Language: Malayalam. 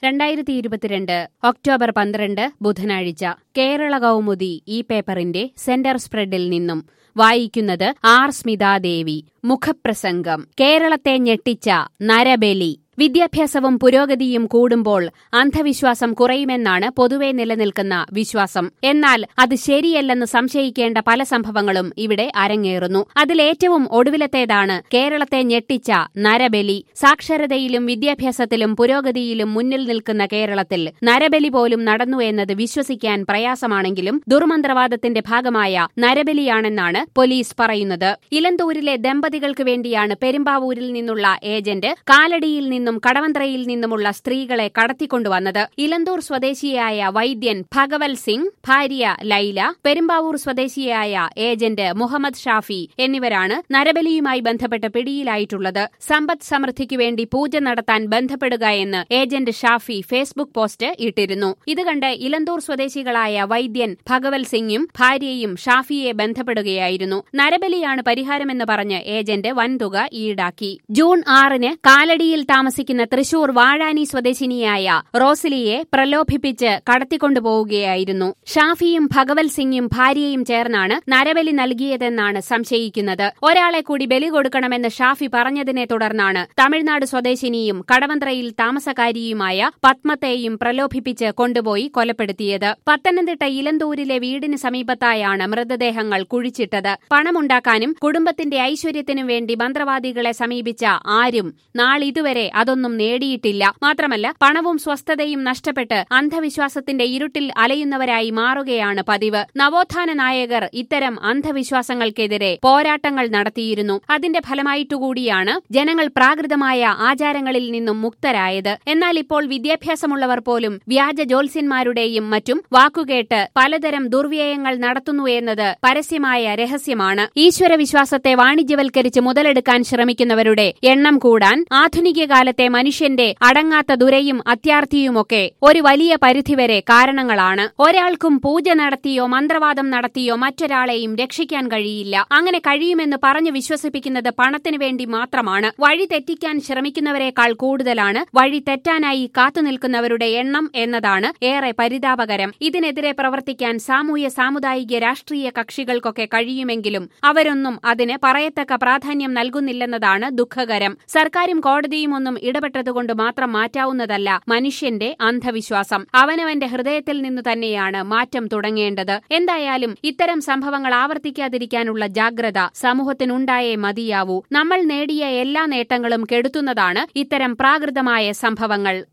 രണ്ടായിരത്തി ഇരുപത്തിരണ്ട് ഒക്ടോബർ പന്ത്രണ്ട് ബുധനാഴ്ച കേരള കൗമുദി ഈ പേപ്പറിന്റെ സെന്റർ സ്പ്രെഡിൽ നിന്നും വായിക്കുന്നത് ആർ സ്മിതാദേവി മുഖപ്രസംഗം കേരളത്തെ ഞെട്ടിച്ച നരബലി വിദ്യാഭ്യാസവും പുരോഗതിയും കൂടുമ്പോൾ അന്ധവിശ്വാസം കുറയുമെന്നാണ് പൊതുവെ നിലനിൽക്കുന്ന വിശ്വാസം എന്നാൽ അത് ശരിയല്ലെന്ന് സംശയിക്കേണ്ട പല സംഭവങ്ങളും ഇവിടെ അരങ്ങേറുന്നു അതിലേറ്റവും ഒടുവിലത്തേതാണ് കേരളത്തെ ഞെട്ടിച്ച നരബലി സാക്ഷരതയിലും വിദ്യാഭ്യാസത്തിലും പുരോഗതിയിലും മുന്നിൽ നിൽക്കുന്ന കേരളത്തിൽ നരബലി പോലും നടന്നു എന്നത് വിശ്വസിക്കാൻ പ്രയാസമാണെങ്കിലും ദുർമന്ത്രവാദത്തിന്റെ ഭാഗമായ നരബലിയാണെന്നാണ് പോലീസ് പറയുന്നത് ഇലന്തൂരിലെ ദമ്പതികൾക്ക് വേണ്ടിയാണ് പെരുമ്പാവൂരിൽ നിന്നുള്ള ഏജന്റ് കാലടിയിൽ നിന്നും കടവന്ത്രയിൽ നിന്നുമുള്ള സ്ത്രീകളെ കടത്തിക്കൊണ്ടുവന്നത് ഇലന്തൂർ സ്വദേശിയായ വൈദ്യൻ ഭഗവൽ സിംഗ് ഭാര്യ ലൈല പെരുമ്പാവൂർ സ്വദേശിയായ ഏജന്റ് മുഹമ്മദ് ഷാഫി എന്നിവരാണ് നരബലിയുമായി ബന്ധപ്പെട്ട് പിടിയിലായിട്ടുള്ളത് സമ്പദ് സമൃദ്ധിക്കു വേണ്ടി പൂജ നടത്താൻ ബന്ധപ്പെടുക എന്ന് ഏജന്റ് ഷാഫി ഫേസ്ബുക്ക് പോസ്റ്റ് ഇട്ടിരുന്നു ഇത് കണ്ട് ഇലന്തൂർ സ്വദേശികളായ വൈദ്യൻ ഭഗവൽ സിംഗും ഭാര്യയും ഷാഫിയെ ബന്ധപ്പെടുകയായിരുന്നു നരബലിയാണ് പരിഹാരമെന്ന് പറഞ്ഞ് ഏജന്റ് വൻതുക ഈടാക്കി ജൂൺ ആറിന് കാലടിയിൽ താമസിക്കുന്ന തൃശൂർ വാഴാനി സ്വദേശിനിയായ റോസിലിയെ പ്രലോഭിപ്പിച്ച് കടത്തിക്കൊണ്ടുപോവുകയായിരുന്നു ഷാഫിയും ഭഗവൽ സിംഗും ഭാര്യയും ചേർന്നാണ് നരബലി നൽകിയതെന്നാണ് സംശയിക്കുന്നത് ഒരാളെ കൂടി ബലി കൊടുക്കണമെന്ന് ഷാഫി പറഞ്ഞതിനെ തുടർന്നാണ് തമിഴ്നാട് സ്വദേശിനിയും കടവന്ത്രയിൽ താമസക്കാരിയുമായ പത്മത്തെയും പ്രലോഭിപ്പിച്ച് കൊണ്ടുപോയി കൊലപ്പെടുത്തിയത് പത്തനംതിട്ട ഇലന്തൂരിലെ വീടിന് സമീപത്തായാണ് മൃതദേഹങ്ങൾ കുഴിച്ചിട്ടത് പണമുണ്ടാക്കാനും കുടുംബത്തിന്റെ ഐശ്വര്യത്തിനും വേണ്ടി മന്ത്രവാദികളെ സമീപിച്ച ആരും നാളിതുവരെ അതൊന്നും നേടിയിട്ടില്ല മാത്രമല്ല പണവും സ്വസ്ഥതയും നഷ്ടപ്പെട്ട് അന്ധവിശ്വാസത്തിന്റെ ഇരുട്ടിൽ അലയുന്നവരായി മാറുകയാണ് പതിവ് നവോത്ഥാന നായകർ ഇത്തരം അന്ധവിശ്വാസങ്ങൾക്കെതിരെ പോരാട്ടങ്ങൾ നടത്തിയിരുന്നു അതിന്റെ ഫലമായിട്ടുകൂടിയാണ് ജനങ്ങൾ പ്രാകൃതമായ ആചാരങ്ങളിൽ നിന്നും മുക്തരായത് എന്നാൽ ഇപ്പോൾ വിദ്യാഭ്യാസമുള്ളവർ പോലും വ്യാജ ജ്യോത്സ്യന്മാരുടെയും മറ്റും വാക്കുകേട്ട് പലതരം ദുർവ്യയങ്ങൾ നടത്തുന്നു എന്നത് പരസ്യമായ രഹസ്യമാണ് ഈശ്വരവിശ്വാസത്തെ വാണിജ്യവൽക്കരിച്ച് മുതലെടുക്കാൻ ശ്രമിക്കുന്നവരുടെ എണ്ണം കൂടാൻ ആധുനിക കാലത്തെ മനുഷ്യന്റെ അടങ്ങാത്ത ദുരയും അത്യാർത്ഥിയുമൊക്കെ ഒരു വലിയ പരിധിവരെ കാരണങ്ങളാണ് ഒരാൾക്കും പൂജ നടത്തിയോ മന്ത്രവാദം നടത്തിയോ മറ്റൊരാളെയും രക്ഷിക്കാൻ കഴിയില്ല അങ്ങനെ കഴിയുമെന്ന് പറഞ്ഞു വിശ്വസിപ്പിക്കുന്നത് പണത്തിനു വേണ്ടി മാത്രമാണ് വഴി തെറ്റിക്കാൻ ശ്രമിക്കുന്നവരെക്കാൾ കൂടുതലാണ് വഴി തെറ്റാനായി കാത്തുനിൽക്കുന്നവരുടെ എണ്ണം എന്നതാണ് ഏറെ പരിതാപകരം ഇതിനെതിരെ പ്രവർത്തിക്കാൻ സാമൂഹ്യ സാമുദായിക രാഷ്ട്രീയ കക്ഷികൾക്കൊക്കെ കഴിയുമെങ്കിലും അവരൊന്നും അതിന് പറയത്തക്ക പ്രാധാന്യം നൽകുന്നില്ലെന്നതാണ് ദുഃഖകരം സർക്കാരും കോടതിയും ഒന്നും ഇടപെട്ടതുകൊണ്ട് മാത്രം മാറ്റാവുന്നതല്ല മനുഷ്യന്റെ അന്ധവിശ്വാസം അവനവന്റെ ഹൃദയത്തിൽ നിന്ന് തന്നെയാണ് മാറ്റം തുടങ്ങേണ്ടത് എന്തായാലും ഇത്തരം സംഭവങ്ങൾ ആവർത്തിക്കാതിരിക്കാനുള്ള ജാഗ്രത സമൂഹത്തിനുണ്ടായേ മതിയാവൂ നമ്മൾ നേടിയ എല്ലാ നേട്ടങ്ങളും കെടുത്തുന്നതാണ് ഇത്തരം പ്രാകൃതമായ സംഭവങ്ങൾ